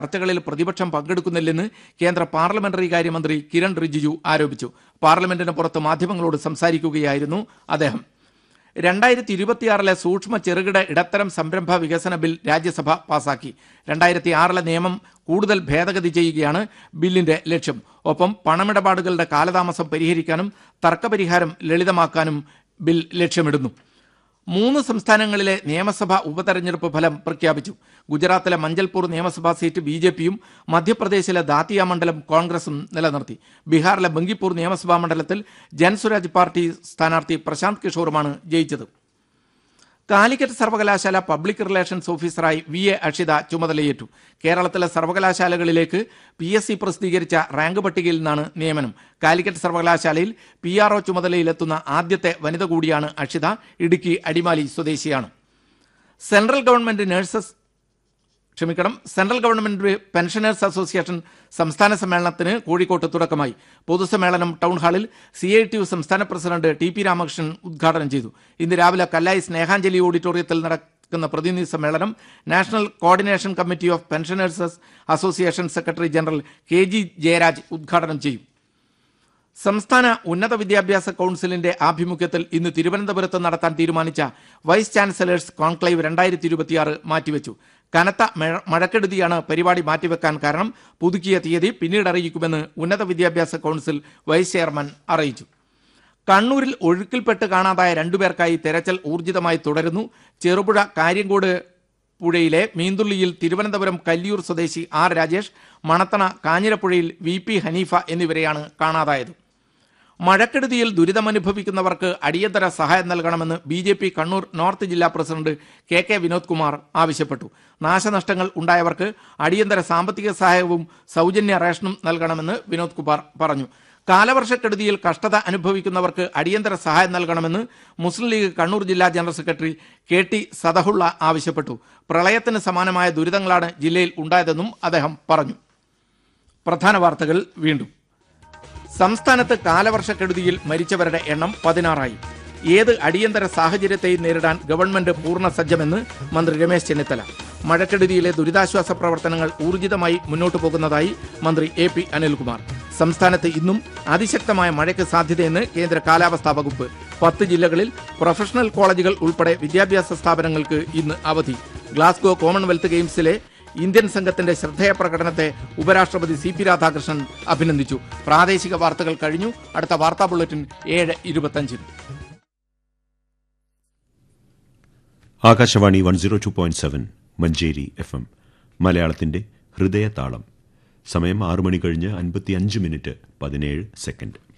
ചർച്ചകളിൽ പ്രതിപക്ഷം പങ്കെടുക്കുന്നില്ലെന്ന് കേന്ദ്ര പാർലമെന്ററി കാര്യമന്ത്രി കിരൺ റിജിജു ആരോപിച്ചു പാർലമെന്റിന് പുറത്ത് മാധ്യമങ്ങളോട് സംസാരിക്കുകയായിരുന്നു അദ്ദേഹം രണ്ടായിരത്തി ഇരുപത്തിയാറിലെ സൂക്ഷ്മ ചെറുകിട ഇടത്തരം സംരംഭ വികസന ബിൽ രാജ്യസഭ പാസാക്കി രണ്ടായിരത്തി ആറിലെ നിയമം കൂടുതൽ ഭേദഗതി ചെയ്യുകയാണ് ബില്ലിന്റെ ലക്ഷ്യം ഒപ്പം പണമിടപാടുകളുടെ കാലതാമസം പരിഹരിക്കാനും തർക്കപരിഹാരം ലളിതമാക്കാനും ബിൽ ലക്ഷ്യമിടുന്നു മൂന്ന് സംസ്ഥാനങ്ങളിലെ നിയമസഭാ ഉപതെരഞ്ഞെടുപ്പ് ഫലം പ്രഖ്യാപിച്ചു ഗുജറാത്തിലെ മഞ്ചൽപൂർ നിയമസഭാ സീറ്റ് ബി ജെ പിയും മധ്യപ്രദേശിലെ ദാത്തിയ മണ്ഡലം കോൺഗ്രസും നിലനിർത്തി ബീഹാറിലെ ബങ്കിപ്പൂർ നിയമസഭാ മണ്ഡലത്തിൽ ജൻസുരാജ് പാർട്ടി സ്ഥാനാർത്ഥി പ്രശാന്ത് കിഷോറുമാണ് ജയിച്ചത് കാലിക്കറ്റ് സർവകലാശാല പബ്ലിക് റിലേഷൻസ് ഓഫീസറായി വി എ അക്ഷിത ചുമതലയേറ്റു കേരളത്തിലെ സർവകലാശാലകളിലേക്ക് പി എസ് സി പ്രസിദ്ധീകരിച്ച റാങ്ക് പട്ടികയിൽ നിന്നാണ് നിയമനം കാലിക്കറ്റ് സർവകലാശാലയിൽ പി ആർ ഒ ചുമതലയിലെത്തുന്ന ആദ്യത്തെ വനിത കൂടിയാണ് അക്ഷിത ഇടുക്കി അടിമാലി സ്വദേശിയാണ് സെൻട്രൽ ഗവൺമെന്റ് നഴ്സസ് ക്ഷമിക്കണം സെൻട്രൽ ഗവൺമെന്റ് പെൻഷനേഴ്സ് അസോസിയേഷൻ സംസ്ഥാന സമ്മേളനത്തിന് കോഴിക്കോട്ട് തുടക്കമായി പൊതുസമ്മേളനം ടൗൺ ഹാളിൽ സി ഐ ടി യു സംസ്ഥാന പ്രസിഡന്റ് ടി പി രാമകൃഷ്ണൻ ഉദ്ഘാടനം ചെയ്തു ഇന്ന് രാവിലെ കല്ലായി സ്നേഹാഞ്ജലി ഓഡിറ്റോറിയത്തിൽ നടക്കുന്ന പ്രതിനിധി സമ്മേളനം national coordination committee of pensioners association secretary general K G Jayaraj ഉദ്ഘാടനം ചെയ്യും സംസ്ഥാന ഉന്നത വിദ്യാഭ്യാസ കൌൺസിലിന്റെ ആഭിമുഖ്യത്തിൽ ഇന്ന് തിരുവനന്തപുരത്ത് നടത്താൻ തീരുമാനിച്ച വൈസ് ചാൻസലേഴ്സ് കോൺക്ലേവ് രണ്ടായിരത്തി ഇരുപത്തിയാറ് മാറ്റിവെച്ചു കനത്ത മഴ- മഴക്കെടുതിയാണ് പരിപാടി മാറ്റിവെക്കാൻ കാരണം പുതുക്കിയ തീയതി പിന്നീട് അറിയിക്കുമെന്ന് ഉന്നത വിദ്യാഭ്യാസ കൌൺസിൽ വൈസ് ചെയർമാൻ അറിയിച്ചു കണ്ണൂരിൽ ഒഴുക്കിൽപ്പെട്ട് കാണാതായ രണ്ടുപേർക്കായി തെരച്ചിൽ ഊർജിതമായി തുടരുന്നു ചെറുപുഴ കാര്യങ്കോട് പുഴയിലെ മീന്തുള്ളിയിൽ തിരുവനന്തപുരം കല്ലിയൂർ സ്വദേശി ആർ രാജേഷ് മണത്തണ കാഞ്ഞിരപ്പുഴയിൽ വി പി ഹനീഫ എന്നിവരെയാണ് കാണാതായത് മഴക്കെടുതിയിൽ ദുരിതമനുഭവിക്കുന്നവർക്ക് അടിയന്തര സഹായം നൽകണമെന്ന് B J P Kannur north ജില്ലാ president K K Vinod Kumar ആവശ്യപ്പെട്ടു നാശനഷ്ടങ്ങൾ ഉണ്ടായവർക്ക് അടിയന്തര സാമ്പത്തിക സഹായവും സൗജന്യ റേഷനും നൽകണമെന്ന് വിനോദ് കുമാർ പറഞ്ഞു കാലവർഷക്കെടുതിയിൽ കഷ്ടത അനുഭവിക്കുന്നവർക്ക് അടിയന്തര സഹായം നൽകണമെന്ന് മുസ്ലിം ലീഗ് കണ്ണൂർ ജില്ലാ general secretary K T Sadathulla ആവശ്യപ്പെട്ടു പ്രളയത്തിന് സമാനമായ ദുരിതങ്ങളാണ് ജില്ലയിൽ ഉണ്ടായതെന്നും അദ്ദേഹം പറഞ്ഞു പ്രധാന വാർത്തകൾ വീണ്ടും സംസ്ഥാനത്ത് കാലവർഷക്കെടുതിയിൽ മരിച്ചവരുടെ എണ്ണം പതിനാറായി ഏത് അടിയന്തര സാഹചര്യത്തെയും നേരിടാൻ ഗവൺമെന്റ് പൂർണ്ണ സജ്ജമെന്ന് മന്ത്രി രമേശ് ചെന്നിത്തല മഴക്കെടുതിയിലെ ദുരിതാശ്വാസ പ്രവർത്തനങ്ങൾ ഊർജിതമായി മുന്നോട്ടു പോകുന്നതായി മന്ത്രി എ പി അനിൽകുമാർ സംസ്ഥാനത്ത് ഇന്നും അതിശക്തമായ മഴയ്ക്ക് സാധ്യതയെന്ന് കേന്ദ്ര കാലാവസ്ഥാ വകുപ്പ് പത്ത് ജില്ലകളിൽ പ്രൊഫഷണൽ കോളേജുകൾ ഉൾപ്പെടെ വിദ്യാഭ്യാസ സ്ഥാപനങ്ങൾക്ക് ഇന്ന് അവധി ഗ്ലാസ്ഗോ കോമൺവെൽത്ത് ഗെയിംസിലെ ഇന്ത്യൻ സംഘത്തിന്റെ ശ്രദ്ധേയ പ്രകടനത്തെ ഉപരാഷ്ട്രപതി സി പി രാധാകൃഷ്ണൻ അഭിനന്ദിച്ചു പ്രാദേശിക വാർത്തകൾ കഴിഞ്ഞു അടുത്ത വാർത്താ ബുള്ളറ്റിൻ ഏഴ് ഇരുപത്തഞ്ചിന് Akashvani one zero two point seven Manjeri F M മലയാളത്തിന്റെ ഹൃദയതാളം സമയം ആറു മണി കഴിഞ്ഞ് അൻപത്തിയഞ്ച് മിനിറ്റ് പതിനേഴ് സെക്കൻഡ്